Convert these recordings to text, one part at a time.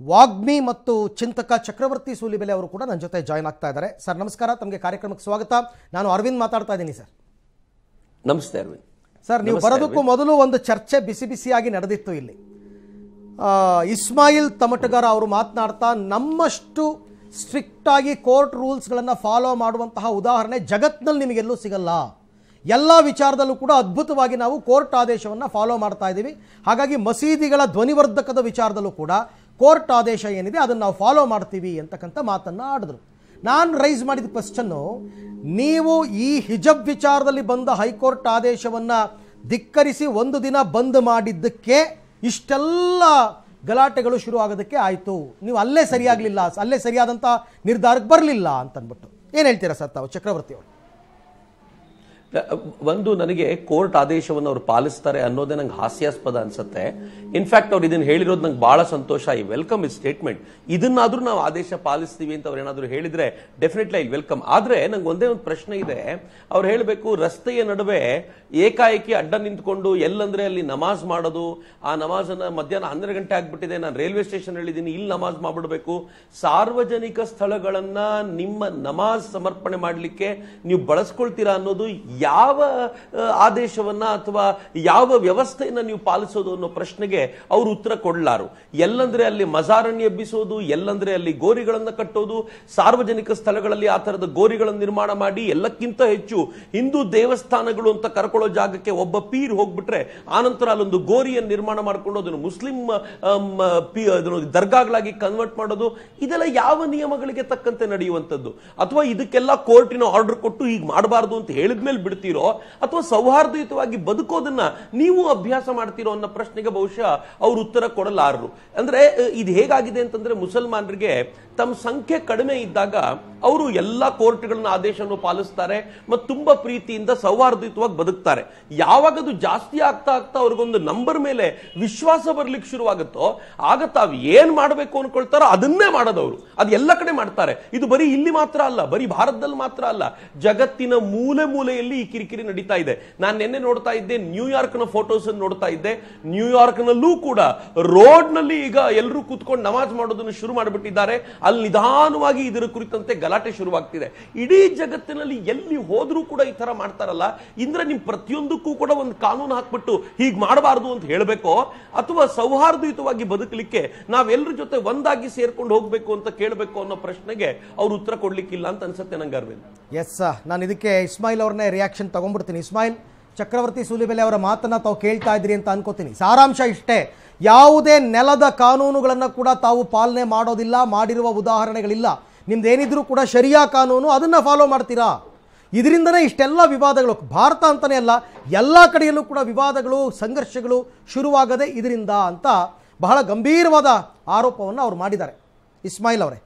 ವಾಗ್ಮಿ ಮತ್ತು ಚಿಂತಕ ಚಕ್ರವರ್ತಿ ಸೂಲಿಬೆಲೆ ಅವರು ಕೂಡ ನನ್ನ ಜೊತೆ ಜಾಯ್ನ್ ಆಗ್ತಾ ಇದ್ದಾರೆ ಸರ್ ನಮಸ್ಕಾರ ತಮಗೆ ಕಾರ್ಯಕ್ರಮಕ್ಕೆ ಸ್ವಾಗತ ನಾನು ಅರವಿಂದ್ ಮಾತಾಡ್ತಾ ಇದ್ದೀನಿ ಸರ್ ನಮಸ್ತೆ ಅರವಿಂದ್ ಸರ್ ನೀವು ನಮಸ್ತೆ, ಬರೋದಕ್ಕೂ ಮೊದಲು ಒಂದು ಚರ್ಚೆ ಬಿಸಿ ಬಿಸಿಯಾಗಿ ನಡೆದಿತ್ತು ಇಲ್ಲಿ ಆ, ಇಸ್ಮಾಯಿಲ್ ತಮಟಗಾರ ಅವರು ಮಾತನಾಡ್ತಾ ನಮ್ಮಷ್ಟು ಸ್ಟ್ರಿಕ್ಟ್ ಆಗಿ ಕೋರ್ಟ್ ರೂಲ್ಸ್ಗಳನ್ನು ಫಾಲೋ ಮಾಡುವಂತಹ ಉದಾಹರಣೆ ಜಗತ್ನಲ್ಲಿ ನಿಮಗೆಲ್ಲೂ ಸಿಗಲ್ಲ ಎಲ್ಲ ವಿಚಾರದಲ್ಲೂ ಕೂಡ ಅದ್ಭುತವಾಗಿ ನಾವು ಕೋರ್ಟ್ ಆದೇಶವನ್ನು ಫಾಲೋ ಮಾಡ್ತಾ ಇದ್ದೀವಿ ಹಾಗಾಗಿ ಮಸೀದಿಗಳ ಧ್ವನಿವರ್ಧಕದ ವಿಚಾರದಲ್ಲೂ ಕೂಡ ಕೋರ್ಟ್ ಆದೇಶ ಏನಿದೆ ಅದನ್ನು ನಾವು ಫಾಲೋ ಮಾಡ್ತೀವಿ ಅಂತಕ್ಕಂಥ ಮಾತನ್ನು ಆಡಿದ್ರು ನಾನು ರೈಸ್ ಮಾಡಿದ ಕ್ವಶನ್ನು ನೀವು ಈ ಹಿಜಬ್ ವಿಚಾರದಲ್ಲಿ ಬಂದ ಹೈಕೋರ್ಟ್ ಆದೇಶವನ್ನು ಧಿಕ್ಕರಿಸಿ ಒಂದು ದಿನ ಬಂದ್ ಮಾಡಿದ್ದಕ್ಕೆ ಇಷ್ಟೆಲ್ಲ ಗಲಾಟೆಗಳು ಶುರು ಆಗೋದಕ್ಕೆ ಆಯಿತು ನೀವು ಅಲ್ಲೇ ಸರಿಯಾಗಲಿಲ್ಲ ಅಲ್ಲೇ ಸರಿಯಾದಂಥ ನಿರ್ಧಾರಕ್ಕೆ ಬರಲಿಲ್ಲ ಅಂತಂದ್ಬಿಟ್ಟು ಏನು ಹೇಳ್ತೀರಾ ಸರ್ ತಾವು ಚಕ್ರವರ್ತಿ ಅವರು ಒಂದು ನನಗೆ ಕೋರ್ಟ್ ಆದೇಶವನ್ನು ಅವ್ರು ಪಾಲಿಸ್ತಾರೆ ಅನ್ನೋದೇ ನಂಗೆ ಹಾಸ್ಯಾಸ್ಪದ ಅನ್ಸುತ್ತೆ ಇನ್ಫ್ಯಾಕ್ಟ್ ಅವ್ರು ಇದನ್ನ ಹೇಳಿರೋದು ನಂಗೆ ಬಹಳ ಸಂತೋಷ ಐ ವೆಲ್ಕಮ್ ಇಸ್ ಸ್ಟೇಟ್ಮೆಂಟ್ ಇದನ್ನಾದ್ರೂ ನಾವು ಆದೇಶ ಪಾಲಿಸ್ತೀವಿ ಅಂತ ಅವ್ರು ಏನಾದ್ರು ಹೇಳಿದ್ರೆ ಡೆಫಿನೆಟ್ಲಿ ಐ ವೆಲ್ಕಮ್ ಆದ್ರೆ ನಂಗೆ ಒಂದೇ ಒಂದು ಪ್ರಶ್ನೆ ಇದೆ ಅವ್ರು ಹೇಳಬೇಕು ರಸ್ತೆಯ ನಡುವೆ ಏಕಾಏಕಿ ಅಡ್ಡ ನಿಂತ್ಕೊಂಡು ಎಲ್ಲಂದ್ರೆ ಅಲ್ಲಿ ನಮಾಜ್ ಮಾಡೋದು ಆ ನಮಾಜನ್ನ ಮಧ್ಯಾಹ್ನ ಹನ್ನೆರಡು ಗಂಟೆ ಆಗ್ಬಿಟ್ಟಿದೆ ನಾನು ರೈಲ್ವೆ ಸ್ಟೇಷನ್ ಹೇಳಿದ್ದೀನಿ ಇಲ್ಲಿ ನಮಾಜ್ ಮಾಡ್ಬಿಡ್ಬೇಕು ಸಾರ್ವಜನಿಕ ಸ್ಥಳಗಳನ್ನ ನಿಮ್ಮ ನಮಾಜ್ ಸಮರ್ಪಣೆ ಮಾಡಲಿಕ್ಕೆ ನೀವು ಬಳಸ್ಕೊಳ್ತೀರಾ ಅನ್ನೋದು ಯಾವ ಆ, ಆದೇಶವನ್ನ ಅಥವಾ ಯಾವ ವ್ಯವಸ್ಥೆಯನ್ನ ನೀವು ಪಾಲಿಸೋದು ಅನ್ನೋ ಪ್ರಶ್ನೆಗೆ ಅವರು ಉತ್ತರ ಕೊಡ್ಲಾರು ಎಲ್ಲಂದ್ರೆ ಅಲ್ಲಿ ಮಜಾರಣ್ಯ ಎಬ್ಬಿಸೋದು ಎಲ್ಲಂದ್ರೆ ಅಲ್ಲಿ ಗೋರಿಗಳನ್ನ ಕಟ್ಟೋದು ಸಾರ್ವಜನಿಕ ಸ್ಥಳಗಳಲ್ಲಿ ಆ ತರದ ಗೋರಿಗಳನ್ನು ನಿರ್ಮಾಣ ಮಾಡಿ ಎಲ್ಲಕ್ಕಿಂತ ಹೆಚ್ಚು ಹಿಂದೂ ದೇವಸ್ಥಾನಗಳು ಅಂತ ಕರ್ಕೊಳ್ಳೋ ಜಾಗಕ್ಕೆ ಒಬ್ಬ ಪೀರ್ ಹೋಗ್ಬಿಟ್ರೆ ಆನಂತರ ಅಲ್ಲೊಂದು ಗೋರಿಯನ್ನು ನಿರ್ಮಾಣ ಮಾಡ್ಕೊಂಡು ಅದನ್ನು ಮುಸ್ಲಿಂ ಆಮ್, ಪಿ- ಅದನ್ನು ದರ್ಗಾಗಳಾಗಿ ಕನ್ವರ್ಟ್ ಮಾಡೋದು ಇದೆಲ್ಲ ಯಾವ ನಿಯಮಗಳಿಗೆ ತಕ್ಕಂತೆ ನಡೆಯುವಂಥದ್ದು ಅಥವಾ ಇದಕ್ಕೆಲ್ಲ ಕೋರ್ಟಿನ ಆರ್ಡರ್ ಕೊಟ್ಟು ಹೀಗೆ ಮಾಡಬಾರ್ದು ಅಂತ ಹೇಳಿದ್ಮೇಲೆ ಬಿಡ್ತೀರೋ ಅಥವಾ ಸೌಹಾರ್ದಯುತವಾಗಿ ಬದುಕೋದನ್ನ ನೀವು ಅಭ್ಯಾಸ ಮಾಡ್ತೀರೋ ಅನ್ನೋ ಪ್ರಶ್ನೆಗೆ ಬಹುಶಃ ಅವ್ರು ಉತ್ತರ ಕೊಡಲಾರರು ಅಂದ್ರೆ ಅಹ್, ಇದು ಹೇಗಾಗಿದೆ ಅಂತಂದ್ರೆ ಮುಸಲ್ಮಾನರಿಗೆ ತಮ್ಮ ಸಂಖ್ಯೆ ಕಡಿಮೆ ಇದ್ದಾಗ ಅವರು ಎಲ್ಲಾ ಕೋರ್ಟ್ಗಳನ್ನ ಆದೇಶವನ್ನು ಪಾಲಿಸ್ತಾರೆ ಮತ್ತು ತುಂಬಾ ಪ್ರೀತಿಯಿಂದ ಸೌಹಾರ್ದಯುತವಾಗಿ ಬದುಕ್ತಾರೆ ಯಾವಾಗ ಅದು ಜಾಸ್ತಿ ಆಗ್ತಾ ಆಗ್ತಾ ಅವ್ರಿಗೊಂದು ನಂಬರ್ ಮೇಲೆ ವಿಶ್ವಾಸ ಬರ್ಲಿಕ್ಕೆ ಶುರುವಾಗುತ್ತೋ ಆಗ ತಾವು ಏನ್ ಮಾಡಬೇಕು ಅನ್ಕೊಳ್ತಾರೋ ಅದನ್ನೇ ಮಾಡೋದವರು ಅದು ಎಲ್ಲ ಕಡೆ ಮಾಡ್ತಾರೆ ಇದು ಬರೀ ಇಲ್ಲಿ ಮಾತ್ರ ಅಲ್ಲ ಬರೀ ಭಾರತದಲ್ಲಿ ಮಾತ್ರ ಅಲ್ಲ ಜಗತ್ತಿನ ಮೂಲೆ ಮೂಲೆಯಲ್ಲಿ ಈ ಕಿರಿಕಿರಿ ನಡೀತಾ ಇದೆ ನಾನು ನಿನ್ನೆ ನೋಡ್ತಾ ಇದ್ದೆ ನ್ಯೂಯಾರ್ಕ್ ನ ಫೋಟೋಸ್ ನೋಡ್ತಾ ಇದ್ದೆ ನ್ಯೂಯಾರ್ಕ್ ನಲ್ಲೂ ಕೂಡ ರೋಡ್ ನಲ್ಲಿ ಈಗ ಎಲ್ಲರೂ ಕೂತ್ಕೊಂಡು ನಮಾಜ್ ಮಾಡೋದನ್ನು ಶುರು ಮಾಡಿಬಿಟ್ಟಿದ್ದಾರೆ ಅಲ್ಲಿ ನಿಧಾನವಾಗಿ ಇದರ ಕುರಿತಂತೆ ಗಲಾಟೆ ಶುರುವಾಗ್ತಿದೆ ಇಡೀ ಜಗತ್ತಿನಲ್ಲಿ ಎಲ್ಲಿ ಹೋದ್ರೂ ಕೂಡ ಈ ತರ ಮಾಡ್ತಾರಲ್ಲ ಇಂದ್ರೆ ನಿಮ್ ಪ್ರತಿಯೊಂದಕ್ಕೂ ಕೂಡ ಒಂದು ಕಾನೂನು ಹಾಕ್ಬಿಟ್ಟು ಹೀಗ್ ಮಾಡಬಾರ್ದು ಅಂತ ಹೇಳಬೇಕೋ ಅಥವಾ ಸೌಹಾರ್ದಯುತವಾಗಿ ಬದುಕಲಿಕ್ಕೆ ನಾವೆಲ್ಲರ ಜೊತೆ ಒಂದಾಗಿ ಸೇರ್ಕೊಂಡು ಹೋಗ್ಬೇಕು ಅಂತ ಕೇಳಬೇಕು ಅನ್ನೋ ಪ್ರಶ್ನೆಗೆ ಅವ್ರು ಉತ್ತರ ಕೊಡ್ಲಿಕ್ಕಿಲ್ಲ ಅಂತ ಅನ್ಸುತ್ತೆ ನಂಗೆ ಅರವಿಂದ್ ಎಸ್ ನಾನು ಇದಕ್ಕೆ ಇಸ್ಮಾಯಿಲ್ ಅವ್ರನ್ನೇ ರಿಯಾಕ್ಷನ್ ತಗೊಂಡ್ಬಿಡ್ತೀನಿ ಇಸ್ಮಾಯಿಲ್ ಚಕ್ರವರ್ತಿ ಸೂಲಿಬೆಲೆ ಅವರ ಮಾತನ್ನ ತಾವು ಕೇಳ್ತಾ ಇದ್ರಿ ಅಂತ ಅನ್ಕೋತೀನಿ ಸಾರಾಂಶ ಇಷ್ಟೇ ಯಾವುದೇ ನೆಲದ ಕಾನೂನುಗಳನ್ನು ಕೂಡ ತಾವು ಪಾಲನೆ ಮಾಡೋದಿಲ್ಲ ಮಾಡಿರುವ ಉದಾಹರಣೆಗಳಿಲ್ಲ ನಿಮ್ದು ಏನಿದ್ರು ಕೂಡ ಶರಿಯಾ ಕಾನೂನು ಅದನ್ನು ಫಾಲೋ ಮಾಡ್ತೀರಾ ಇದರಿಂದನೇ ಇಷ್ಟೆಲ್ಲ ವಿವಾದಗಳು ಭಾರತ ಅಂತಲೇ ಅಲ್ಲ ಎಲ್ಲ ಕಡೆಯಲ್ಲೂ ಕೂಡ ವಿವಾದಗಳು ಸಂಘರ್ಷಗಳು ಶುರುವಾಗದೆ ಇದರಿಂದ ಅಂತ ಬಹಳ ಗಂಭೀರವಾದ ಆರೋಪವನ್ನು ಅವ್ರು ಮಾಡಿದ್ದಾರೆ ಇಸ್ಮಾಯಿಲ್ ಅವರೇ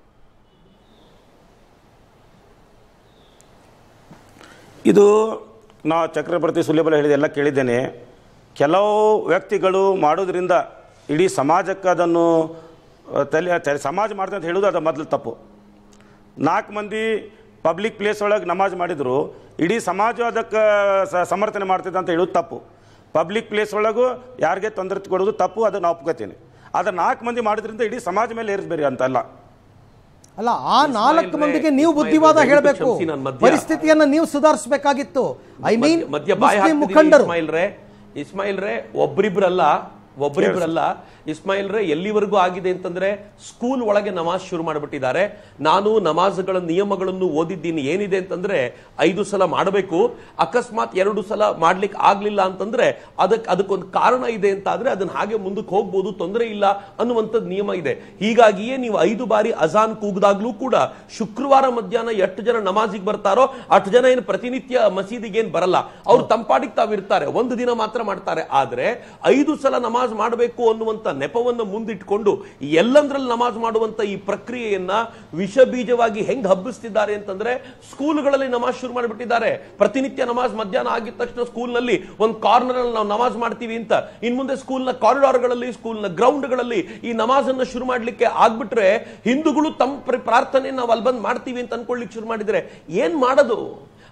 ಇದು ನಾ ಚಕ್ರವರ್ತಿ ಸುಲೇಬಲ ಹೇಳಿದ ಎಲ್ಲ ಕೇಳಿದ್ದೇನೆ ಕೆಲವು ವ್ಯಕ್ತಿಗಳು ಮಾಡೋದ್ರಿಂದ ಇಡೀ ಸಮಾಜಕ್ಕೆ ಅದನ್ನು ಆ, ತಲೆ ತಲೆ ಸಮಾಜ ಮಾಡ್ತಂತ ಅಂತ ಹೇಳೋದು ಅದು ಮೊದಲು ತಪ್ಪು ನಾಲ್ಕು ಮಂದಿ ಪಬ್ಲಿಕ್ ಪ್ಲೇಸ್ ಒಳಗೆ ನಮಾಜ್ ಮಾಡಿದ್ರು ಇಡೀ ಸಮಾಜ ಅದಕ್ಕೆ ಸ- ಸಮರ್ಥನೆ ಮಾಡ್ತಿದ್ದ ಅಂತ ಹೇಳೋದು ತಪ್ಪು ಪಬ್ಲಿಕ್ ಪ್ಲೇಸ್ ಒಳಗೂ ಯಾರಿಗೆ ತೊಂದರೆ ಕೊಡೋದು ತಪ್ಪು ಅದನ್ನು ಒಪ್ಕೋತೀನಿ ಆದರೆ ನಾಲ್ಕು ಮಂದಿ ಮಾಡೋದ್ರಿಂದ ಇಡೀ ಸಮಾಜ ಮೇಲೆ ಏರಿಸ್ಬೇರಿ ಅಂತಲ್ಲ ಅಲ್ಲ ಆ ನಾಲ್ಕು ಇಸ್ಮಾಯಿಲ್ ಮಂದಿಗೆ ರೇ, ನೀವು ಇಸ್ಮಾಯಿಲ್ ಬುದ್ಧಿವಾದ ರೇ, ಹೇಳಬೇಕು ಕ್ಷಮಿಸಿ, ನಾನು ಮಧ್ಯ- ಪರಿಸ್ಥಿತಿಯನ್ನ ನೀವು ಸುಧಾರಿಸಬೇಕಾಗಿತ್ತು ಐ ಮೀನ್ ಮಧ್ಯ- ಮಧ್ಯ ಬಾಯಿ ಮುಸ್ಲಿಂ ಹಾಕ್ತಿದೀನಿ ಮುಖಂಡರು ಇಸ್ಮಾಯಿಲ್ ರೇ ಇಸ್ಮಾಯಿಲ್ ರೇ ಒಬ್ರಿಬ್ರಲ್ಲ ಒಬ್ರಿಬ್ರಲ್ಲ ಇಸ್ಮಾಯಿಲ್ ರೇ ಎಲ್ಲಿವರೆಗೂ ಆಗಿದೆ ಅಂತಂದ್ರೆ ಸ್ಕೂಲ್ ಒಳಗೆ ನಮಾಜ್ ಶುರು ಮಾಡಿಬಿಟ್ಟಿದ್ದಾರೆ ನಾನು ನಮಾಜ್ಗಳ ನಿಯಮಗಳನ್ನು ಓದಿದ್ದೀನಿ ಏನಿದೆ ಅಂತಂದ್ರೆ ಐದು ಸಲ ಮಾಡಬೇಕು ಅಕಸ್ಮಾತ್ ಎರಡು ಸಲ ಮಾಡ್ಲಿಕ್ಕೆ ಆಗ್ಲಿಲ್ಲ ಅಂತಂದ್ರೆ ಅದಕ್ಕೆ ಅದಕ್ಕೊಂದು ಕಾರಣ ಇದೆ ಅಂತ ಆದ್ರೆ ಅದನ್ನ ಹಾಗೆ ಮುಂದಕ್ಕೆ ಹೋಗ್ಬೋದು ತೊಂದರೆ ಇಲ್ಲ ಅನ್ನುವಂಥದ್ದು ನಿಯಮ ಇದೆ ಹೀಗಾಗಿಯೇ ನೀವು ಐದು ಬಾರಿ ಅಜಾನ್ ಕೂಗ್ದಾಗ್ಲೂ ಕೂಡ ಶುಕ್ರವಾರ ಮಧ್ಯಾಹ್ನ ಎಷ್ಟು ಜನ ನಮಾಜಿಗೆ ಬರ್ತಾರೋ ಅಷ್ಟು ಜನ ಏನು ಪ್ರತಿನಿತ್ಯ ಮಸೀದಿಗೆ ಏನ್ ಬರಲ್ಲ ಅವ್ರು ತಂಪಾಡಿಗೆ ತಾವು ಇರ್ತಾರೆ ಒಂದು ದಿನ ಮಾತ್ರ ಮಾಡ್ತಾರೆ ಆದ್ರೆ ಐದು ಸಲ ನಮಾಜ್ ಮಾಡಬೇಕು ಅನ್ನುವಂತ ನೆಪವನ್ನು ಮುಂದಿಟ್ಕೊಂಡು ಎಲ್ಲಂದ್ರಲ್ಲಿ ನಮಾಜ್ ಮಾಡುವಂತ ಈ ಪ್ರಕ್ರಿಯೆಯನ್ನ ವಿಷ ಬೀಜವಾಗಿ ಹೆಂಗ್ ಹಬ್ಬಿಸ್ತಿದ್ದಾರೆ ಅಂತಂದ್ರೆ ಸ್ಕೂಲ್ಗಳಲ್ಲಿ ನಮಾಜ್ ಶುರು ಮಾಡಿಬಿಟ್ಟಿದ್ದಾರೆ ಪ್ರತಿನಿತ್ಯ ನಮಾಜ್ ಮಧ್ಯಾಹ್ನ ಆಗಿದ ತಕ್ಷಣ ಸ್ಕೂಲ್ನಲ್ಲಿ ಒಂದು ಕಾರ್ನರ್ ಅಲ್ಲಿ ನಾವು ನಮಾಜ್ ಮಾಡ್ತೀವಿ ಅಂತ ಇನ್ ಮುಂದೆ ಸ್ಕೂಲ್ನ ಕಾರಿಡಾರ್ಗಳಲ್ಲಿ ಸ್ಕೂಲ್ನ ಗ್ರೌಂಡ್ಗಳಲ್ಲಿ ಈ ನಮಾಜ್ ಅನ್ನ ಶುರು ಮಾಡ್ಲಿಕ್ಕೆ ಆಗ್ಬಿಟ್ರೆ ಹಿಂದೂಗಳು ತಮ್ಮ ಪ್ರ- ಪ್ರಾರ್ಥನೆ ನಾವು ಅಲ್ಲಿ ಬಂದು ಮಾಡ್ತೀವಿ ಅಂತ ಅನ್ಕೊಳ್ಳಿಕ್ಕೆ ಶುರು ಮಾಡಿದ್ರೆ ಏನ್ ಮಾಡೋದು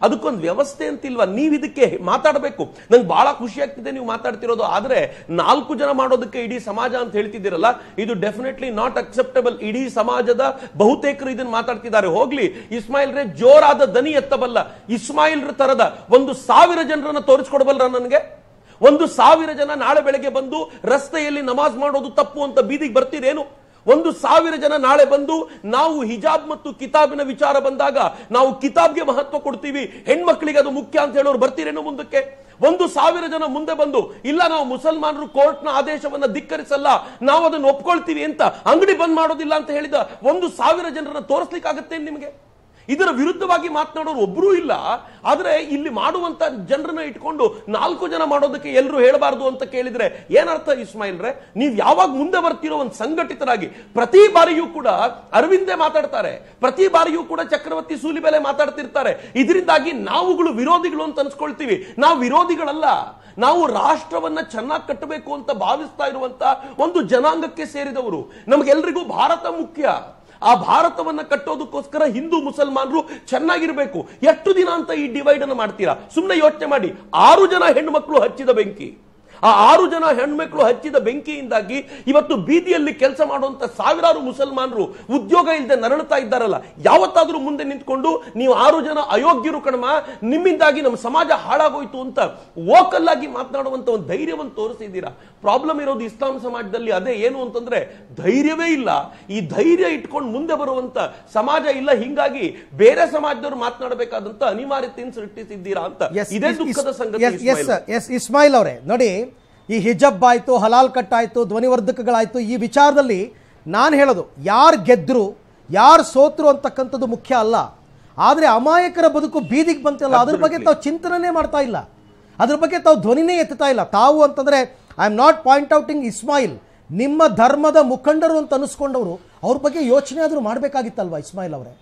ಅದಕ್ಕೊಂದು ವ್ಯವಸ್ಥೆ ಅಂತಿಲ್ವಾ ನೀವು ಇದಕ್ಕೆ ಮಾತಾಡಬೇಕು ನಂಗೆ ಬಹಳ ಖುಷಿ ಆಗ್ತಿದೆ ನೀವು ಮಾತಾಡ್ತಿರೋದು ಆದ್ರೆ ನಾಲ್ಕು ಜನ ಮಾಡೋದಕ್ಕೆ ಇಡೀ ಸಮಾಜ ಅಂತ ಹೇಳ್ತಿದ್ದೀರಲ್ಲ ಇದು ಡೆಫಿನೆಟ್ಲಿ ನಾಟ್ ಅಕ್ಸೆಪ್ಟಬಲ್ ಇಡೀ ಸಮಾಜದ ಬಹುತೇಕರು ಇದನ್ನ ಮಾತಾಡ್ತಿದ್ದಾರೆ ಹೋಗ್ಲಿ ಇಸ್ಮಾಯಿಲ್ ರೇ ಜೋರಾದ ದನಿ ಎತ್ತಬಲ್ಲ ಇಸ್ಮಾಯಿಲ್ ತರದ ಒಂದು ಸಾವಿರ ಜನರನ್ನ ತೋರಿಸ್ಕೊಡಬಲ್ರ ನನಗೆ ಒಂದು ಸಾವಿರ ಜನ ನಾಳೆ ಬೆಳಗ್ಗೆ ಬಂದು ರಸ್ತೆಯಲ್ಲಿ ನಮಾಜ್ ಮಾಡೋದು ತಪ್ಪು ಅಂತ ಬೀದಿಗೆ ಬರ್ತೀರೇನು ಒಂದು ಸಾವಿರ ಜನ ನಾಳೆ ಬಂದು ನಾವು ಹಿಜಾಬ್ ಮತ್ತು ಕಿತಾಬಿನ ವಿಚಾರ ಬಂದಾಗ ನಾವು ಕಿತಾಬ್ಗೆ ಮಹತ್ವ ಕೊಡ್ತೀವಿ ಹೆಣ್ಮಕ್ಳಿಗೆ ಅದು ಮುಖ್ಯ ಅಂತ ಹೇಳೋರು ಬರ್ತೀರೇನು ಮುಂದಕ್ಕೆ ಒಂದು ಸಾವಿರ ಜನ ಮುಂದೆ ಬಂದು ಇಲ್ಲ ನಾವು ಮುಸಲ್ಮಾನರು ಕೋರ್ಟ್ನ ಆದೇಶವನ್ನ ಧಿಕ್ಕರಿಸಲ್ಲ ನಾವು ಅದನ್ನು ಒಪ್ಕೊಳ್ತೀವಿ ಅಂತ ಅಂಗಡಿ ಬಂದ್ ಮಾಡೋದಿಲ್ಲ ಅಂತ ಹೇಳಿದ ಒಂದು ಸಾವಿರ ಜನರನ್ನ ತೋರಿಸ್ಲಿಕ್ಕಾಗತ್ತೆ ನಿಮಗೆ ಇದರ ವಿರುದ್ಧವಾಗಿ ಮಾತನಾಡೋರು ಒಬ್ಬರೂ ಇಲ್ಲ ಆದ್ರೆ ಇಲ್ಲಿ ಮಾಡುವಂತ ಜನರನ್ನ ಇಟ್ಕೊಂಡು ನಾಲ್ಕು ಜನ ಮಾಡೋದಕ್ಕೆ ಎಲ್ಲರೂ ಹೇಳಬಾರದು ಅಂತ ಕೇಳಿದ್ರೆ ಏನರ್ಥ ಇಸ್ಮಾಯಿಲ್ ರೇ ನೀವು ಯಾವಾಗ ಮುಂದೆ ಬರ್ತಿರೋ ಒಂದು ಸಂಘಟಿತರಾಗಿ ಪ್ರತಿ ಬಾರಿಯೂ ಕೂಡ ಅರವಿಂದೇ ಮಾತಾಡ್ತಾರೆ ಪ್ರತಿ ಬಾರಿಯೂ ಕೂಡ ಚಕ್ರವರ್ತಿ ಸೂಲಿಬೆಲೆ ಮಾತಾಡ್ತಿರ್ತಾರೆ ಇದರಿಂದಾಗಿ ನಾವುಗಳು ವಿರೋಧಿಗಳು ಅಂತ ಅನ್ಸ್ಕೊಳ್ತೀವಿ ನಾವು ವಿರೋಧಿಗಳಲ್ಲ ನಾವು ರಾಷ್ಟ್ರವನ್ನ ಚೆನ್ನಾಗಿ ಕಟ್ಟಬೇಕು ಅಂತ ಭಾವಿಸ್ತಾ ಇರುವಂತ ಒಂದು ಜನಾಂಗಕ್ಕೆ ಸೇರಿದವರು ನಮಗೆಲ್ರಿಗೂ ಭಾರತ ಮುಖ್ಯ ಆ ಭಾರತವನ್ನ ಕಟ್ಟೋದಕ್ಕೋಸ್ಕರ ಹಿಂದೂ ಮುಸಲ್ಮಾನರು ಚೆನ್ನಾಗಿರ್ಬೇಕು ಎಷ್ಟು ದಿನ ಅಂತ ಈ ಡಿವೈಡ್ ಅನ್ನು ಮಾಡ್ತೀರಾ ಸುಮ್ಮನೆ ಯೋಚನೆ ಮಾಡಿ ಆರು ಜನ ಹೆಣ್ಣು ಮಕ್ಕಳು ಹಚ್ಚಿದ ಬೆಂಕಿ ಆ ಆರು ಜನ ಹೆಣ್ಮಕ್ಳು ಹಚ್ಚಿದ ಬೆಂಕಿಯಿಂದಾಗಿ ಇವತ್ತು ಬೀದಿಯಲ್ಲಿ ಕೆಲಸ ಮಾಡುವಂತ ಸಾವಿರಾರು ಮುಸಲ್ಮಾನರು ಉದ್ಯೋಗ ಇಲ್ಲದೆ ನರಳುತ್ತಾ ಇದ್ದಾರಲ್ಲ ಯಾವತ್ತಾದ್ರೂ ಮುಂದೆ ನಿಂತ್ಕೊಂಡು ನೀವು ಆರು ಜನ ಅಯೋಗ್ಯರು ಕಣಮ ನಿಮ್ಮಿಂದಾಗಿ ನಮ್ಮ ಸಮಾಜ ಹಾಳಾಗೋಯ್ತು ಅಂತ ವೋಕಲ್ ಆಗಿ ಮಾತನಾಡುವಂತ ಒಂದು ಧೈರ್ಯವನ್ನು ತೋರಿಸಿದ್ದೀರಾ ಪ್ರಾಬ್ಲಮ್ ಇರೋದು ಇಸ್ಲಾಂ ಸಮಾಜದಲ್ಲಿ ಅದೇ ಏನು ಅಂತಂದ್ರೆ ಧೈರ್ಯವೇ ಇಲ್ಲ ಈ ಧೈರ್ಯ ಇಟ್ಕೊಂಡು ಮುಂದೆ ಬರುವಂತ ಸಮಾಜ ಇಲ್ಲ ಹಿಂಗಾಗಿ ಬೇರೆ ಸಮಾಜದವರು ಮಾತನಾಡಬೇಕಾದಂತ ಅನಿವಾರ್ಯತೆಯನ್ನು ಸೃಷ್ಟಿಸಿದ್ದೀರಾ ಅಂತ Yes, ಇದೇ ಇಸ್- ದುಃಖದ ಇಸ್- ಸಂಗತಿ ಎಸ್- ಎಸ್ ಇಸ್ಮಾಯಿಲ್. ಎಸ್ ಇಸ್ಮಾಯಿಲ್ ಅವರೇ ನೋಡಿ ಈ ಹಿಜಬ್ ಆಯ್ತು ಹಲಾಲ್ ಕಟ್ ಆಯ್ತು ಧ್ವನಿವರ್ಧಕಗಳಾಯ್ತು ಈ ವಿಚಾರದಲ್ಲಿ ನಾನು ಹೇಳೋದು ಯಾರು ಗೆದ್ರು ಯಾರು ಸೋತ್ರು ಅಂತಕ್ಕಂಥದ್ದು ಮುಖ್ಯ ಅಲ್ಲ ಆದರೆ ಅಮಾಯಕರ ಬದುಕು ಬೀದಿಗೆ ಬಂತಲ್ಲ ಅದ್ರ ಬಗ್ಗೆ ತಾವು ಚಿಂತನೆ ಮಾಡ್ತಾ ಇಲ್ಲ ಅದ್ರ ಬಗ್ಗೆ ತಾವು ಧ್ವನಿನೇ ಎತ್ತುತ್ತಾ ಇಲ್ಲ ತಾವು ಅಂತಂದ್ರೆ I am not point outing Ismail ನಿಮ್ಮ ಧರ್ಮದ ಮುಖಂಡರು ಅಂತ ಅನಿಸ್ಕೊಂಡವರು ಅವ್ರ ಬಗ್ಗೆ ಯೋಚನೆ ಆದರೂ ಮಾಡಬೇಕಾಗಿತ್ತಲ್ವಾ ಇಸ್ಮಾಯಿಲ್ ಅವರೇ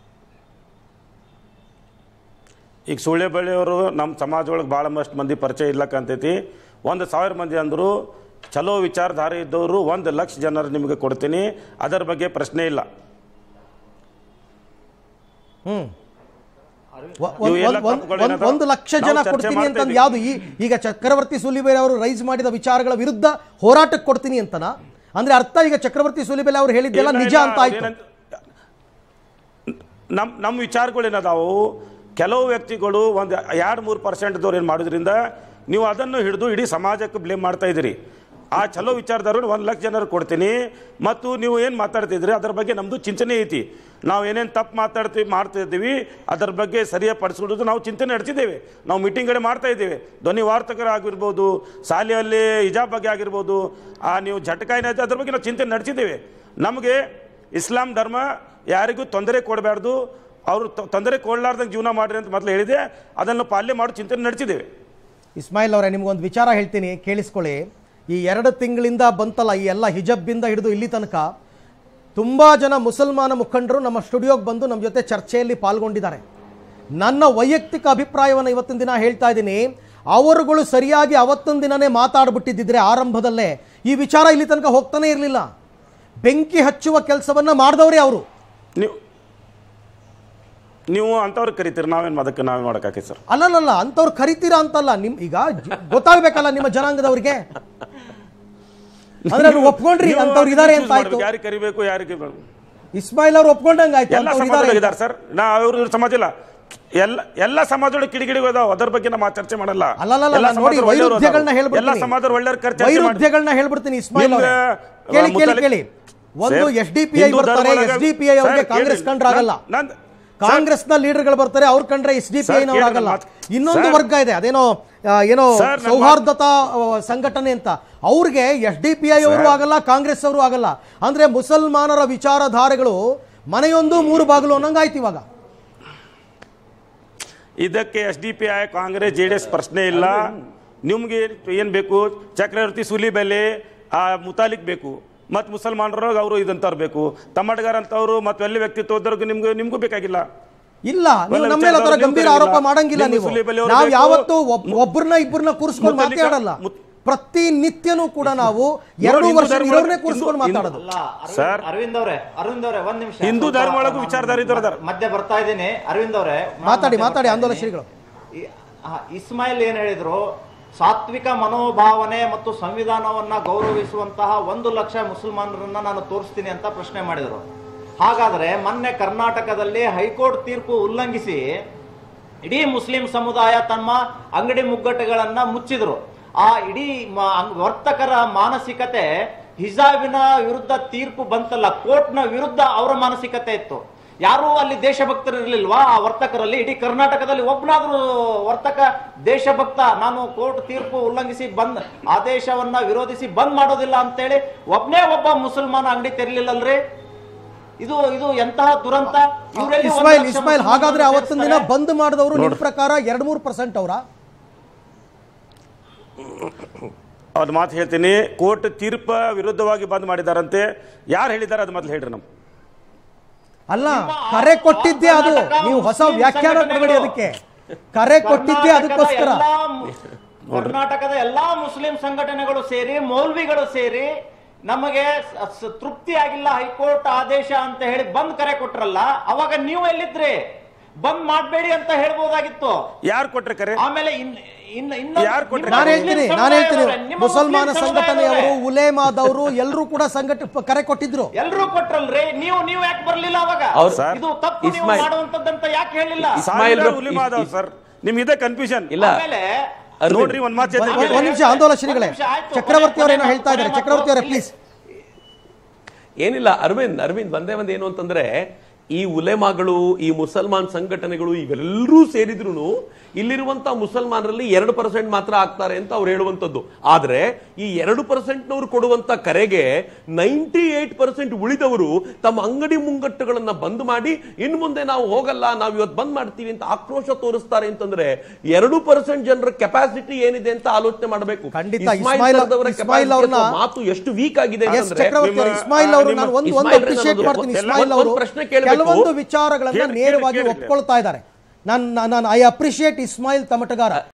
ಈಗ ಸುಳ್ಳೆ ಬಳ್ಳಿಯವರು ನಮ್ಮ ಸಮಾಜ ಒಳಗೆ ಭಾಳಷ್ಟು ಮಂದಿ ಪರಿಚಯ ಇಲ್ಲಕ್ಕಂತೈತಿ ಒಂದು ಸಾವಿರ ಮಂದಿ ಅಂದರು ಚಲೋ ವಿಚಾರಧಾರೆ ಇದ್ದವರು ಒಂದು ಲಕ್ಷ ಜನರು ನಿಮಗೆ ಕೊಡ್ತೀನಿ ಅದರ ಬಗ್ಗೆ ಪ್ರಶ್ನೆ ಇಲ್ಲ ಹ್ಮ್ ಒ- ನೀವು ಒಂದ್- ಎಲ್ಲ ಒಂದ್- ಒಂದ್- ತಪ್ಪುಗಳು ಒಂದ್- ಏನಾದ್ರು ಒಂದು ಲಕ್ಷ ನಾವು ಜನ ಚರ್ಚೆ ಕೊಡ್ತೀನಿ ಮಾಡ್ತಾ ಅಂತ ಇದ್ದೀವಿ. ಯಾವುದು ಈ ಈಗ ಚಕ್ರವರ್ತಿ ಸುಲಿಬೇಲೆ ಅವರು ರೈಸ್ ಮಾಡಿದ ವಿಚಾರಗಳ ವಿರುದ್ಧ ಹೋರಾಟಕ್ಕೆ ಕೊಡ್ತೀನಿ ಅಂತನಾ ಅಂದ್ರೆ ಅರ್ಥ ಈಗ ಚಕ್ರವರ್ತಿ ಸುಲಿಬೇಲೆ ಅವರು ಹೇಳಿದ್ದೆಲ್ಲ ಇಲ್ಲ, ನಿಜ ಇಲ್ಲ, ಅಂತ ಆಯ್ತು ಅದೇನಂತ- ನಮ್ಮ ನಮ್ಮ ವಿಚಾರಗಳು ಏನದಾವು ಕೆಲವು ವ್ಯಕ್ತಿಗಳು ಒಂದು ಎರಡು ಮೂರು ಪರ್ಸೆಂಟ್ದವ್ರು ಏನು ಮಾಡೋದ್ರಿಂದ ನೀವು ಅದನ್ನು ಹಿಡಿದು ಇಡೀ ಸಮಾಜಕ್ಕೆ ಬ್ಲೇಮ್ ಮಾಡ್ತಾ ಇದ್ದೀರಿ ಆ ಚಲೋ ವಿಚಾರದವ್ರು ಒಂದು ಲಕ್ಷ ಜನರು ಕೊಡ್ತೀನಿ ಮತ್ತು ನೀವು ಏನು ಮಾತಾಡ್ತಿದ್ರಿ ಅದರ ಬಗ್ಗೆ ನಮ್ಮದು ಚಿಂತನೆ ಐತಿ ನಾವು ಏನೇನು ತಪ್ಪು ಮಾತಾಡ್ತೀವಿ ಮಾಡ್ತಾ ಇದ್ದೀವಿ ಅದರ ಬಗ್ಗೆ ಸರಿಯಾಗಿ ಪಡಿಸ್ಕೊಳ್ಳೋದು ನಾವು ಚಿಂತನೆ ನಡೆಸಿದ್ದೇವೆ ನಾವು ಮೀಟಿಂಗ್ಗಳೇ ಮಾಡ್ತಾ ಇದ್ದೇವೆ ಧ್ವನಿ ವಾರ್ತಕರಾಗಿರ್ಬೋದು ಶಾಲೆಯಲ್ಲಿ ಹಿಜಾಬ್ ಬಗ್ಗೆ ಆಗಿರ್ಬೋದು ಆ ನೀವು ಜಟಕ ಏನಾಯ್ತು ಅದ್ರ ಬಗ್ಗೆ ನಾವು ಚಿಂತನೆ ನಡೆಸಿದ್ದೇವೆ ನಮಗೆ ಇಸ್ಲಾಂ ಧರ್ಮ ಯಾರಿಗೂ ತೊಂದರೆ ಕೊಡಬಾರ್ದು ಅವರು ತೊಂದರೆ ಕೊಡಲಾರ್ದಂಗೆ ಜೀವನ ಮಾಡ್ರಿ ಅಂತ ಮೊದಲು ಹೇಳಿದೆ ಅದನ್ನು ಪಾಲನೆ ಮಾಡೋ ಚಿಂತನೆ ನಡೆಸಿದ್ದೇವೆ ಇಸ್ಮಾಯಿಲ್ ಅವರೇ ನಿಮ್ಗೊಂದು ವಿಚಾರ ಹೇಳ್ತೀನಿ ಕೇಳಿಸ್ಕೊಳ್ಳಿ ಈ ಎರಡು ತಿಂಗಳಿಂದ ಬಂತಲ್ಲ ಈ ಎಲ್ಲ ಹಿಜಬ್ಬಿಂದ ಹಿಡಿದು ಇಲ್ಲಿ ತನಕ ತುಂಬ ಜನ ಮುಸಲ್ಮಾನ ಮುಖಂಡರು ನಮ್ಮ ಸ್ಟುಡಿಯೋಗೆ ಬಂದು ನಮ್ಮ ಜೊತೆ ಚರ್ಚೆಯಲ್ಲಿ ಪಾಲ್ಗೊಂಡಿದ್ದಾರೆ ನನ್ನ ವೈಯಕ್ತಿಕ ಅಭಿಪ್ರಾಯವನ್ನು ಇವತ್ತಿನ ದಿನ ಹೇಳ್ತಾ ಇದ್ದೀನಿ ಅವರುಗಳು ಸರಿಯಾಗಿ ಅವತ್ತೊಂದು ದಿನನೇ ಮಾತಾಡ್ಬಿಟ್ಟಿದ್ದಿದ್ರೆ ಆರಂಭದಲ್ಲೇ ಈ ವಿಚಾರ ಇಲ್ಲಿ ತನಕ ಹೋಗ್ತಾನೆ ಇರಲಿಲ್ಲ ಬೆಂಕಿ ಹಚ್ಚುವ ಕೆಲಸವನ್ನ ಮಾಡಿದವರೇ ಅವರು ನೀವು ನೀವು ಅಂಥವ್ರಿಗೆ ಕರಿತೀರಿ ನಾವೇನು ಅದಕ್ಕೆ ನಾವೇ ಮಾಡೋಕ್ಕಾಕೈತೆ ಸರ್ ಅಲ್ಲಲ್ಲ ಅಂಥವ್ರು ಕರಿತೀರಾ ಅಂತಲ್ಲ ನಿಮ್ ಈಗ ಜ- ಗೊತ್ತಾಗ್ಬೇಕಲ್ಲ ನಿಮ್ಮ ಜನಾಂಗದವ್ರಿಗೆ ಅಂದ್ರೆ ಅವ್ರು ಒಪ್ಕೊಂಡ್ರಿ ನೀವು ಅಂಥವ್ರು ಇದಾರೆ ಅಂತ choose ಆಯ್ತು ಮಾಡ್ಬೇಕು, ಯಾರಿಗೆ ಕರಿಬೇಕು ಯಾರಿಗೆ ಬೇಡ. ಇಸ್ಮಾಯಿಲ್ ಅವ್ರು ಒಪ್ಕೊಂಡಂಗೆ ಆಯ್ತು ಎಲ್ಲ ಅಂಥವ್ರು ಇದಾರೆ ಸಮಾಜದೊಳಗೆ ಅಂತ. ಇದ್ದಾರೆ ಸರ್ ನಾ ಅವ್ರ ಇವ್ರ ಸಮಾಜ ಇಲ್ಲ ಎಲ್ಲ ಎಲ್ಲ ಸಮಾಜದೊಳಗೆ ಕಿಡಿಗಿಡಿಗಳು ಅದಾವ ಅದ್ರ ಬಗ್ಗೆ ನಾವು ಚರ್ಚೆ ಮಾಡಲ್ಲ ಅಲ್ಲಲ್ಲ ಎಲ್ಲ ನಾನು ನೋಡಿ ಸಮಾಜದವ್ರು ಒಳ್ಳೆಯವ್ರು ಅದಾವ. ವೈರುಧ್ಯಗಳನ್ನ ಹೇಳ್ಬಿಡ್ತೀನಿ ಎಲ್ಲ ಸಮಾಜದವ್ರು ಒಳ್ಳೆಯವ್ರ ಚರ್ಚೆ ಮಾಡಿ ವೈರುಧ್ಯಗಳನ್ನ ಹೇಳ್ಬಿಡ್ತೀನಿ ಇಸ್ಮಾಯಿಲ್ ಅವರೇ ನಿಮ್ಗೆ, ಕೇಳಿ ಕೇಳಿ ಮುತ್ತಲಿ- ಕೇಳಿ ಒಂದು sir, S D P I Hindu ಬರ್ತಾರೆ ಧರ್ಮದೊಳಗೆ- ಎಸ್ ಡಿ ಪಿ ಐ ಅವ್ರಿಗೆ ಸರ್, ಕಾಂಗ್ರೆಸ್ ಕೇಳಿ, ಕಂಡ್ರೆ ಆಗಲ್ಲ ನಾನ್- ನಾನ್- ಕಾಂಗ್ರೆಸ್ ನ ಲೀಡರ್ಗಳು ಬರ್ತಾರೆ ಅವ್ರ ಕಂಡ್ರೆ ಎಸ್ ಡಿ ಪಿ ಸರ್, ಐನವ್ರು ಕೇಳಿ ಆಗಲ್ಲ ನನ್ನ ಮಾತು. ಇನ್ನೊಂದು ಸರ್. ವರ್ಗ ಇದೆ ಅದೇನೋ ಆ, ಏನೋ ಸರ್, ನನ್ನ ಮಾತು- ಸೌಹಾರ್ದತಾ ಆ, ಸಂಘಟನೆ ಅಂತ ಅವ್ರಿಗೆ ಎಸ್ ಡಿ ಪಿ ಐ ಅವರು ಆಗಲ್ಲ ಕಾಂಗ್ರೆಸ್ ಅವರು ಆಗಲ್ಲ ಅಂದ್ರೆ ಮುಸಲ್ಮಾನರ ವಿಚಾರಧಾರೆಗಳು ಮನೆಯೊಂದು ಮೂರು ಬಾಗಿಲು ಅನ್ನಂಗಾಯ್ತು ಇವಾಗ ಇದಕ್ಕೆ S D P I Congress J D S ಪ್ರಶ್ನೆ ಇಲ್ಲ ನಿಮ್ಗೆ ಏನು ಬೇಕು ಚಕ್ರವರ್ತಿ ಸುಲಿಬೆಲೆ ಆ ಮುತಾಲಿಕ್ ಬೇಕು ಮತ್ತು ಮುಸಲ್ಮಾನರಾಗ ಅವರು ಇದಂತವ್ರು ಬೇಕು ತಮ್ಮಟಗಾರ ಅಂತವ್ರು ಮತ್ತು ಎಲ್ಲಿ ವ್ಯಕ್ತಿತ್ವ ಇದ್ದವ್ರಿಗೆ ನಿಮ್ಗೆ ನಿಮ್ಗೂ ಬೇಕಾಗಿಲ್ಲ ಇಲ್ಲ ನೀವು ಒಳ್ಳೆ ನಮ್ಮ ಮೇಲೆ ಆ ಥರ ವಿಚಾರದವ್ರು ಗಂಭೀರ ನೀವು ಆರೋಪ ಕರೀಲಿಲ್ಲ. ಮಾಡಂಗಿಲ್ಲ ನಿಮ್ಮ ನೀವು ಸುಲಿಬೆಲೆ ಅವ್ರು ನಾವು ಬೇಕು. ಯಾವತ್ತೂ ಒಬ್- ಒಬ್ರನ್ನ ಇಬ್ಬರನ್ನ ಕೂರಿಸ್ಕೊಂಡು ಮುತ್ತಲಿಕ- ಮಾತಾಡಲ್ಲ ಮುತ್- ಪ್ರತಿ ನಿತ್ಯನೂ ಕೂಡ ನಾವು ಎರಡು ಹಿಂದೂ ವರ್ಷ ಧರ್ಮ- ಇರೋರ್ನೇ ಹಿಂದೂ- ಕೂರಿಸ್ಕೊಂಡು ಹಿಂದೂ- ಮಾತಾಡೋದು ಅಲ್ಲ ಅರವಿಂದ್- ಸರ್. ಅರವಿಂದ್ ಅವರೇ ಅರವಿಂದ್ ಅವರೇ ಒಂದ್ ನಿಮಿಷ ಹಿಂದೂ ಸ್ವಲ್ಪ ಧರ್ಮ ಒಳಗೂ ವಿಚಾರಧಾರೆ ಇದ್ದವ್ರು ಅದಾರ. ಮಧ್ಯೆ ಬರ್ತಾ ಇದ್ದೀನಿ ಅರವಿಂದ್ ಅವರೇ ನಾನ್ ಮಾತಾಡಿ ಮಧ್ಯೆ ಮಾತಾಡಿ ಬರ್ತಾ ಆಂದೋಲನ ಇದ್ದೀನಿ. ಶ್ರೀಗಳು ಈ- ಆ, ಇಸ್ಮಾಯಿಲ್ ಏನ್ ಹೇಳಿದ್ರು ಸಾತ್ವಿಕ ಮನೋಭಾವನೆ ಮತ್ತು ಸಂವಿಧಾನವನ್ನ ಗೌರವಿಸುವಂತಹ ಒಂದು ಲಕ್ಷ ಮುಸಲ್ಮಾನರನ್ನ ನಾನು ತೋರಿಸ್ತೀನಿ ಅಂತ ಪ್ರಶ್ನೆ ಮಾಡಿದರು ಹಾಗಾದ್ರೆ ಮೊನ್ನೆ ಕರ್ನಾಟಕದಲ್ಲಿ ಹೈಕೋರ್ಟ್ ತೀರ್ಪು ಉಲ್ಲಂಘಿಸಿ ಇಡೀ ಮುಸ್ಲಿಂ ಸಮುದಾಯ ತಮ್ಮ ಅಂಗಡಿ ಮುಗ್ಗಟ್ಟುಗಳನ್ನ ಮುಚ್ಚಿದ್ರು ಆ ಇಡೀ ಮ- ಅಂಗ್- ವರ್ತಕರ ಮಾನಸಿಕತೆ ಹಿಜಾಬಿನ ವಿರುದ್ಧ ತೀರ್ಪು ಬಂತಲ್ಲ ಕೋರ್ಟ್ನ ವಿರುದ್ಧ ಅವರ ಮಾನಸಿಕತೆ ಇತ್ತು ಯಾರು ಅಲ್ಲಿ ದೇಶಭಕ್ತರು ಇರ್ಲಿಲ್ವಾ ಆ ವರ್ತಕರಲ್ಲಿ ಇಡೀ ಕರ್ನಾಟಕದಲ್ಲಿ ಒಬ್ಬನಾದ್ರೂ ವರ್ತಕ ದೇಶಭಕ್ತ ನಾನು ಕೋರ್ಟ್ ತೀರ್ಪು ಉಲ್ಲಂಘಿಸಿ ಬಂದ್ ಆದೇಶವನ್ನ ವಿರೋಧಿಸಿ ಬಂದ್ ಮಾಡೋದಿಲ್ಲ ಅಂತೇಳಿ ಒಬ್ನೇ ಒಬ್ಬ ಮುಸಲ್ಮಾನ ಅಂಗಡಿ ತೆರಲಿಲ್ಲಲ್ರಿ ಇದು ಇದು ಎಂತಹ ದುರಂತ ಇವ್ರೆಲ್ಲಿ ಒಂದು ಇಸ್ಮಾಯಿಲ್ ಲಕ್ಷ ಇಸ್ಮಾಯಿಲ್ ಹಾಗಾದ್ರೆ ಮುಸಲ್ಮಾನರು ಅವತ್ತಿನ ದಿನ ಸೇರ್ತಾರೆ? ಬಂದ್ ಮಾಡಿದವರು ನಿಮ್ ಪ್ರಕಾರ ಎರಡ್ ಮೂರು ಪರ್ಸೆಂಟ್ ಅವರ ಅದು ಮಾತು ಹೇಳ್ತೀನಿ ಕೋರ್ಟ್ ತೀರ್ಪ ವಿರುದ್ಧವಾಗಿ ಬಂದ್ ಮಾಡಿದಾರಂತೆ ಯಾರು ಹೇಳಿದ್ದಾರೆ ಅದು ಮೊದಲು ಹೇಳ್ರಿ ನಮ್ಮ ಅಲ್ಲ ನಿಮ್ಮ ಆ- ಕರೆ ಕೊಟ್ಟಿದ್ದೇ ಆ ಅದು ಕರ್ನಾಟಕ ನೀವು ಹೊಸ ಮುಸ್ಲಿಂ ವ್ಯಾಖ್ಯಾನ ಕೊಡಬೇಡಿ ಸಂಘಟನೆಗಳು. ಅದಕ್ಕೆ ಕರೆ ಕೊಟ್ಟಿದ್ದೇ ಅದಕ್ಕೋಸ್ಕರ ಕರ್ನಾಟಕದ ಎಲ್ಲಾ ಮು- ಕರ್ನಾಟಕದ ಎಲ್ಲಾ ಮುಸ್ಲಿಂ ಸಂಘಟನೆಗಳು ಸೇರಿ ಮೌಲ್ವಿಗಳು ಸೇರಿ ನಮಗೆ ಸ- ಸ- ತೃಪ್ತಿ ಆಗಿಲ್ಲ ಹೈಕೋರ್ಟ್ ಆದೇಶ ಅಂತ ಹೇಳಿ ಬಂದ್ ಕರೆ ಕೊಟ್ರಲ್ಲ ಅವಾಗ ನೀವು ಎಲ್ಲಿದ್ರಿ ಬಂದ್ ಮಾಡ್ಬೇಡಿ ಅಂತ ಹೇಳ್ಬೋದಾಗಿತ್ತು ಯಾರು ಕೊಟ್ರೆ ಕರೆ ಆಮೇಲೆ ಇನ್ ಇನ್ ಇನ್ನೊಂದು- ಯಾರ್ ಕೊಟ್ರು? ನಿಮ್ಮ ನಾನು ಮುಸ್ಲಿಂ ಹೇಳ್ತೀನಿ ನಾನು ಹೇಳ್ತೀನಿ ಸಮುದಾಯದವರೇ, ನಿಮ್ಮ ಮುಸಲ್ಮಾನ ಮುಸ್ಲಿಂ ಸಂಘಟನೆಯವರು ಸಮುದಾಯದವರೇ. ಉಲೇಮಾದವರು ಎಲ್ಲರೂ ಕೂಡ ಸಂಘಟ ಪ- ಕರೆ ಕೊಟ್ಟಿದ್ರು ಎಲ್ರೂ ಕೊಟ್ರಲ್ರಿ ನೀವು ನೀವು ಯಾಕೆ ಬರ್ಲಿಲ್ಲ ಅವಾಗ ಅವ್ರು- ಸರ್, ಇದು ತಪ್ಪು ನೀವು ಇಸ್ಮಾಯಿಲ್- ಮಾಡುವಂತದ್ದಂತ ಯಾಕೆ ಹೇಳಿಲ್ಲ ಇಸ್ಮಾಯಿಲ್ ಸಾವಿರಾರು ರಫ್- ಉಲಿಮಾ ಅದಾವ ಇಸ್- ಸರ್ ನಿಮ್ ಇದೆ ಕನ್ಫ್ಯೂಷನ್ ಇಲ್ಲ ಆಮೇಲೆ ಅರವಿಂದ್, ನೋಡ್ರಿ ಒಂದ್ ಮಾತು ಒಂದ್- ಹೇಳ್ತೀನಿ. ಒಂದ್ ನಿಮಿಷ ಆಂದೋಲನ ಶ್ರೀಗಳೇ ಒಂದ್ ನಿಮಿಷ ಆಯ್ತು. ಚಕ್ರವರ್ತಿ ಅವರೇನೋ ಕೊನೆ- ಹೇಳ್ತಾ ಇದ್ದಾರೆ ಕೊನೆ ಚಕ್ರವರ್ತಿ ಅವರೇ ಮಾತು ಪ್ಲೀಸ್ ಏನಿಲ್ಲ ಅರವಿಂದ್ ಅರವಿಂದ್ ಒಂದೇ ಒಂದ್ ಏನು ಅಂತಂದ್ರೆ ಈ ಉಲೆಮಾಗಳು ಈ ಮುಸಲ್ಮಾನ್ ಸಂಘಟನೆಗಳು ಇವೆಲ್ಲರೂ ಸೇರಿದ್ರು ಇಲ್ಲಿರುವಂತ ಮುಸಲ್ಮಾನರಲ್ಲಿ ಎರಡು ಪರ್ಸೆಂಟ್ ಮಾತ್ರ ಆಗ್ತಾರೆ ಅಂತ ಅವ್ರು ಹೇಳುವಂತದ್ದು ಆದ್ರೆ ಈ ಎರಡು ಪರ್ಸೆಂಟ್ನವರು ಕೊಡುವಂತ ಕರೆಗೆ ನೈಂಟಿ ಏಟ್ ಪರ್ಸೆಂಟ್ ಉಳಿದವರು ತಮ್ಮ ಅಂಗಡಿ ಮುಂಗಟ್ಟುಗಳನ್ನ ಬಂದ್ ಮಾಡಿ ಇನ್ ಮುಂದೆ ನಾವು ಹೋಗಲ್ಲ ನಾವು ಇವತ್ತು ಬಂದ್ ಮಾಡ್ತೀವಿ ಅಂತ ಆಕ್ರೋಶ ತೋರಿಸ್ತಾರೆ ಅಂತಂದ್ರೆ ಎರಡು ಪರ್ಸೆಂಟ್ ಜನರ ಕೆಪಾಸಿಟಿ ಏನಿದೆ ಅಂತ ಆಲೋಚನೆ ಮಾಡಬೇಕು ಖಂಡಿತ, ಇಸ್ಮಾಯಿಲ್ ಇಸ್ಮಾಯಿಲ್- ಸರ್ದವರ ಇಸ್ಮಾಯಿಲ್ capacity ಅವ್ರನ್ನ- ಅಥವಾ ಮಾತು ಎಷ್ಟು ವೀಕ್ ಆಗಿದೆ ಎಸ್ ಅಂತಂದ್ರೆ ಚಕ್ರವರ್ತಿ ಅವರು ನಿಮ್ಮ- ಇಸ್ಮಾಯಿಲ್ ಅವರು ನಿಮ್ಮ ನಾನು ಒಂದು ಒಂದು ಇಸ್ಮಾಯಿಲ್ ಅಪ್ರಿಶಿಯೇಟ್ ನಾನು ಮಾಡ್ತೀನಿ ಒಂದು- ಇಸ್ಮಾಯಿಲ್ ಒಂದು ಅವರು ಪ್ರಶ್ನೆ ಕೇಳ್ಬೇಕು. ಕೆಲವೊಂದು ವಿಚಾರಗಳನ್ನ ಕೇಳಿ- ನೇರವಾಗಿ ಕೇಳಿ- ಒಪ್ಕೊಳ್ತಾ ಇದ್ದಾರೆ ನಾನು ನಾನು ಐ ಅಪ್ರಿಶಿಯೇಟ್ ಇಸ್ಮಾಯಿಲ್ ತಮಟಗಾರ